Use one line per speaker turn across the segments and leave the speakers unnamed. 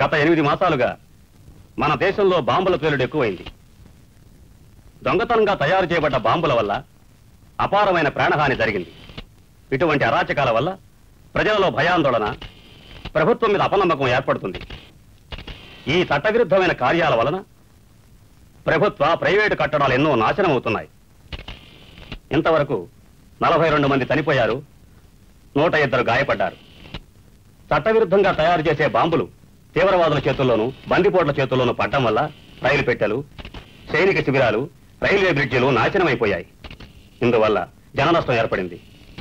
గత ఎనిమిది మాసాలుగా మన దేశంలో బాంబుల పేలుడు ఎక్కువైంది దొంగతనంగా తయారు చేయబడ్డ బాంబుల వల్ల అపారమైన ప్రాణహాని జరిగింది ఇటువంటి అరాచకాల వల్ల ప్రజలలో భయాందోళన ప్రభుత్వం మీద అపనమ్మకం ఏర్పడుతుంది ఈ చట్టవిరుద్ధమైన కార్యాల వలన ప్రభుత్వ ప్రైవేటు కట్టడాలు ఎన్నో నాశనం అవుతున్నాయి ఇంతవరకు నలభై రెండు మంది చనిపోయారు నూట ఇద్దరు గాయపడ్డారు చట్టవిరుద్ధంగా తయారు చేసే బాంబులు తీవ్రవాదుల చేతుల్లోనూ బందిపోట్ల చేతుల్లోనూ పడ్డం వల్ల రైలు పెట్టెలు సైనిక శిబిరాలు రైల్వే బ్రిడ్జిలు నాశనమైపోయాయి ఇందువల్ల జననష్టం ఏర్పడింది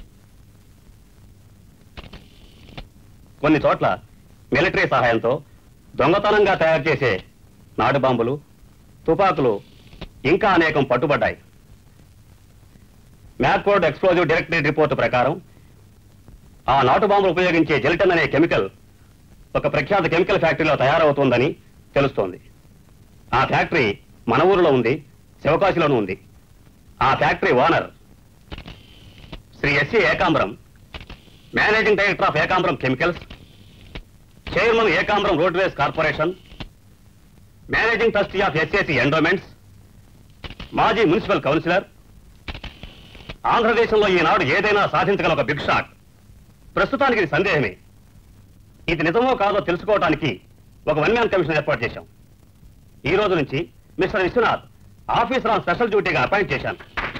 కొన్ని చోట్ల మిలిటరీ సహాయంతో దొంగతనంగా తయారు చేసే నాటు బాంబులు తుపాకులు ఇంకా అనేకం పట్టుబడ్డాయి మ్యాక్కోడ్ ఎక్స్ప్లోజివ్ డైరెక్టరీ రిపోర్టు ప్రకారం ఆ నాటు బాంబులు ఉపయోగించే జెలిటన్ అనే కెమికల్ ఒక ప్రఖ్యాత కెమికల్ ఫ్యాక్టరీలో తయారవుతోందని తెలుస్తోంది ఆ ఫ్యాక్టరీ మన ఊరిలో ఉంది శివకాశిలోనూ ఉంది ఆ factory owner Shri S C Ekambaram managing director of Ekambaram chemicals chairman Ekambaram roadways corporation managing trustee of S A C endowments మాజీ మున్సిపల్ కౌన్సిలర్ ఆంధ్రదేశంలో ఈనాడు ఏదైనా సాధించగల ఒక బిగ్ షాట్ ప్రస్తుతానికి ఇది సందేహమే ఇది నిజమో కాదో తెలుసుకోవడానికి ఒక వన్ మ్యాన్ కమిషన్ ఏర్పాటు చేశాం ఈ రోజు నుంచి Mr Viswanath officer on special డ్యూటీగా అపాయింట్ చేశాను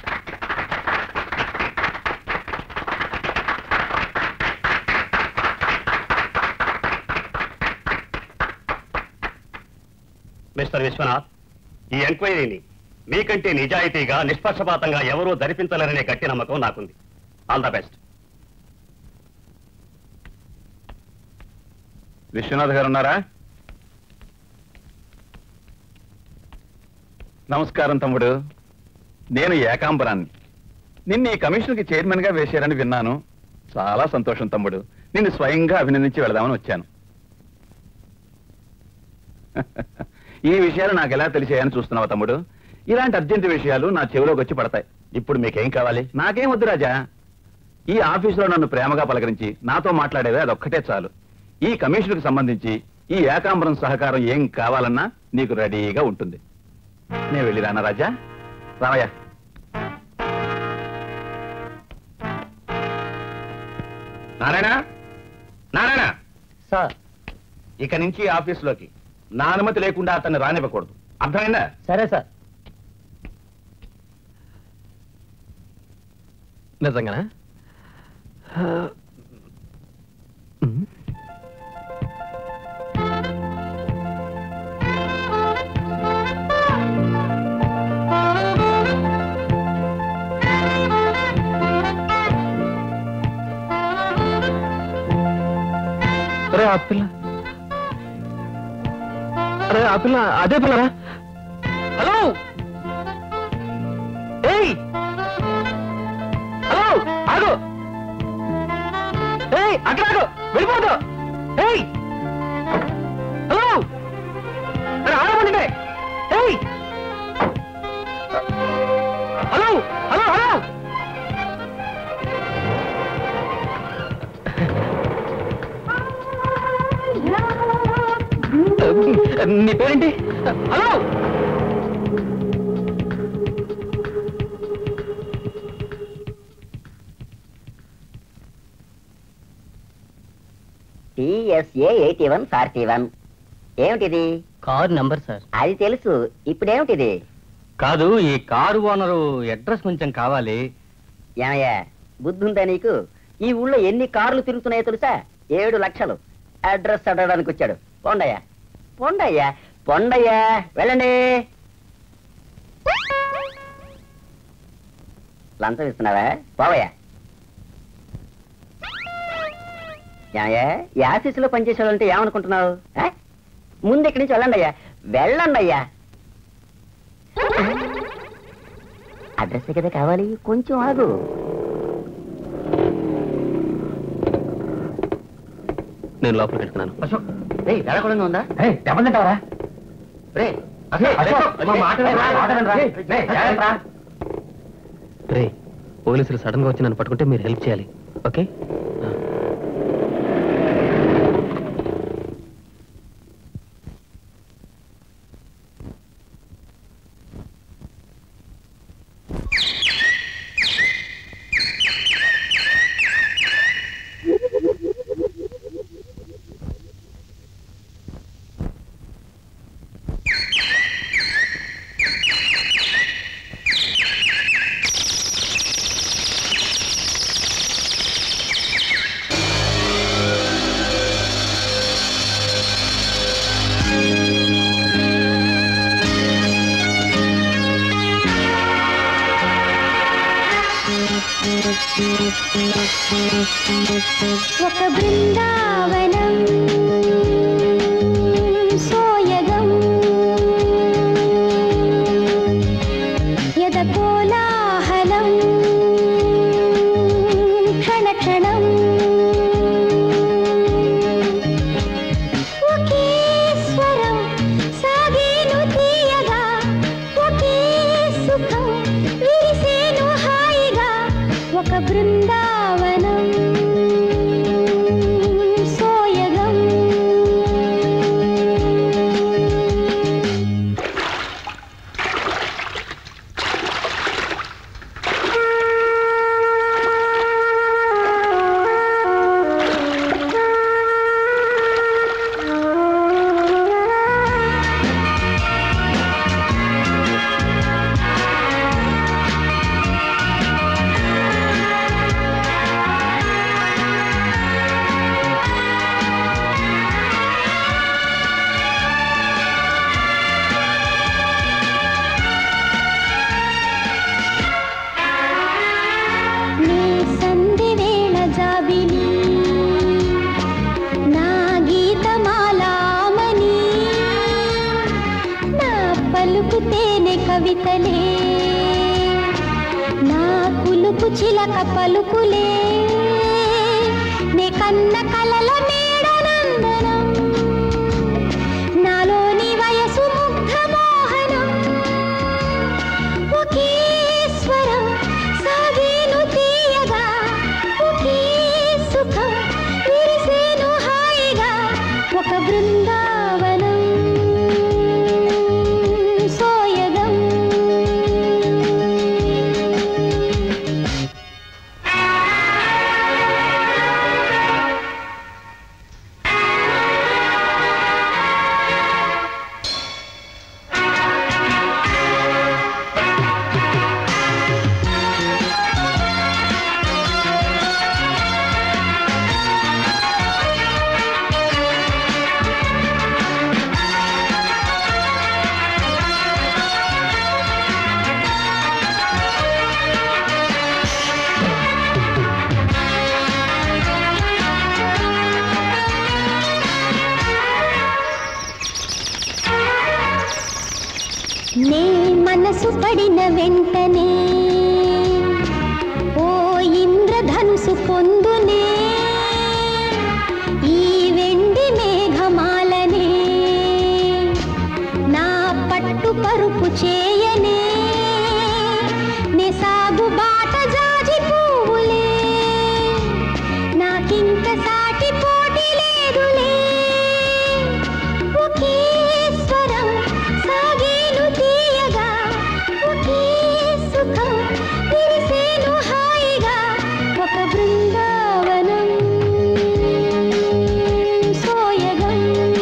మిస్టర్ విశ్వనాథ్ ఈ ఎంక్వైరీని మీకంటే నిజాయితీగా నిష్పక్షపాతంగా ఎవరూ జరిపించలేరనే గట్టి నమ్మకం నాకుంది ఆల్ ద బెస్ట్
విశ్వనాథ్ గారు ఉన్నారా నమస్కారం తమ్ముడు నేను ఏకాంబరాన్ని నిన్న ఈ కమిషన్కి చైర్మన్ గా వేశారని విన్నాను చాలా సంతోషం తమ్ముడు నిన్ను స్వయంగా అభినందించి వెళదామని వచ్చాను ఈ విషయాలు నాకు ఎలా తెలిసాయని చూస్తున్నావా తమ్ముడు ఇలాంటి అర్జెంట్ విషయాలు నా చెవిలోకి వచ్చి పడతాయి ఇప్పుడు మీకేం కావాలి నాకేం వద్దు రాజా ఈ ఆఫీసులో నన్ను ప్రేమగా పలకరించి నాతో మాట్లాడేది అదొక్కటే చాలు ఈ కమిషన్కు సంబంధించి ఈ ఏకాంబరం సహకారం ఏం కావాలన్నా నీకు రెడీగా ఉంటుంది నేను వెళ్ళి రానా రాజా రామయ్య నారాయణ నారాయణ
సార్
ఇక నుంచి ఆఫీసులోకి నా అనుమతి లేకుండా అతన్ని రానివ్వకూడదు అర్థమైందా
సరే సార్ నిజంగానా అరే ఆ పిల్ల అరే ఆ పిల్ల అదే పిల్లరా హలో ఏయ్ హలో ఆగు ఏయ్ అక్కడ ఆగు వెళ్ళిపోదు ఏయ్ హలో అరే ఆగమంటే ఏయ్ హలో హలో హలో నీ పేరేంటి hello
T S A eighty one forty one ఏమిటిది
కార్ నంబర్ సార్
అది తెలుసు ఇప్పుడేమిటిది
కాదు ఈ కారు ఓనరు అడ్రస్ కొంచెం కావాలి
ఏమయ్యా బుద్ధి ఉందా నీకు ఈ ఊళ్ళో ఎన్ని కార్లు తిరుగుతున్నాయో తెలుసా ఏడు లక్షలు అడ్రస్ అడగడానికి వచ్చాడు పొండయ్యా పొండయ్యా పొండయ్యా వెళ్ళండి లంచం ఇస్తున్నావా పోవయ్యా ఏమయ్యా ఈ ఆఫీసులో పనిచేసే వాళ్ళంటే ఏమనుకుంటున్నావు ఆ? ముందు ఇక్కడి నుంచి వెళ్ళండి అయ్యా వెళ్ళండి అయ్యా అడ్రస్ కదా కావాలి కొంచెం ఆగు
నేను లోపలికి వెళ్తున్నాను
అశోక్ రే వెళ్ళకూడదు ఉందా
దెబ్బతింటావరా
రే
రే పోలీసులు సడన్ గా వచ్చి నన్ను పట్టుకుంటే మీరు హెల్ప్ చేయాలి ఓకే
ఒక బృందావనం సోయగం యద కోలాహలం క్షణ క్షణం ఒకే స్వరం సాగేను తీయగా ఒకే సుఖం విరిసేను హాయిగా ఒక బృందావనం సోయగం నీ సంధి వేళ జాబిలి నా గీతమాలామని నా పలుకు తేనె కవితలే నా కులుకు చిలక పలుకులే నే కన్న కలల మేడనందనం నాలోని వయసు ముగ్ధ మోహనం ఒకే స్వరం సాగేను తీయగా ఒకే సుఖం విరిసేను హాయిగా ఒక బృందావనం సోయగం నే మనసు పడిన వెంటనే ఓ ఇంద్రధనుసు పొందునే ఈ వెండి మేఘమాలనే నా పట్టు పరుపు చేయనే నే సాగు బాట జాజి పువ్వులే నాకింక సాటి పోటీ లేదులే ఒకే స్వరం సాగేను తీయగా ఒకే సుఖం విరిసేను హాయిగా ఒక బృందావనం సోయగం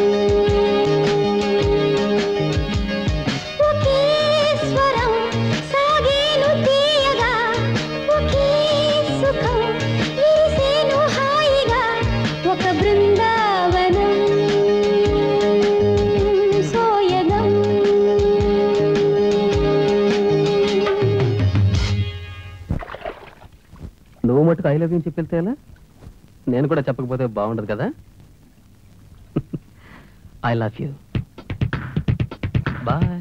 ఒకే స్వరం సాగేను తీయగా ఒకే సుఖం విరిసేను హాయిగా ఒక బృందావనం సోయగం
నువ్వు మటుకు ఐ లవ్ యూ చెప్పి వెళ్తే ఎలా నేను కూడా చెప్పకపోతే బాగుండదు కదా I love you bye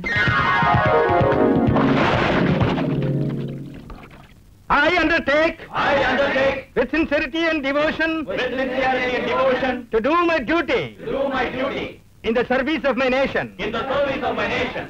I undertake. I undertake. With sincerity and devotion. With sincerity and devotion. To do my duty. To do my duty. In the service of my nation. In the service of my nation.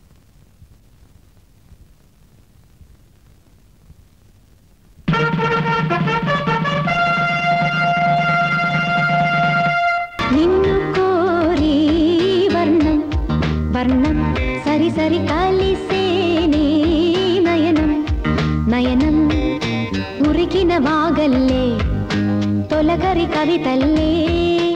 నిన్ను కోరి వర్ణం వర్ణం సరి సరి కలిసేనే నయనం నయనం ఉరికిన వాగల్లే తొలగరి కవితల్లే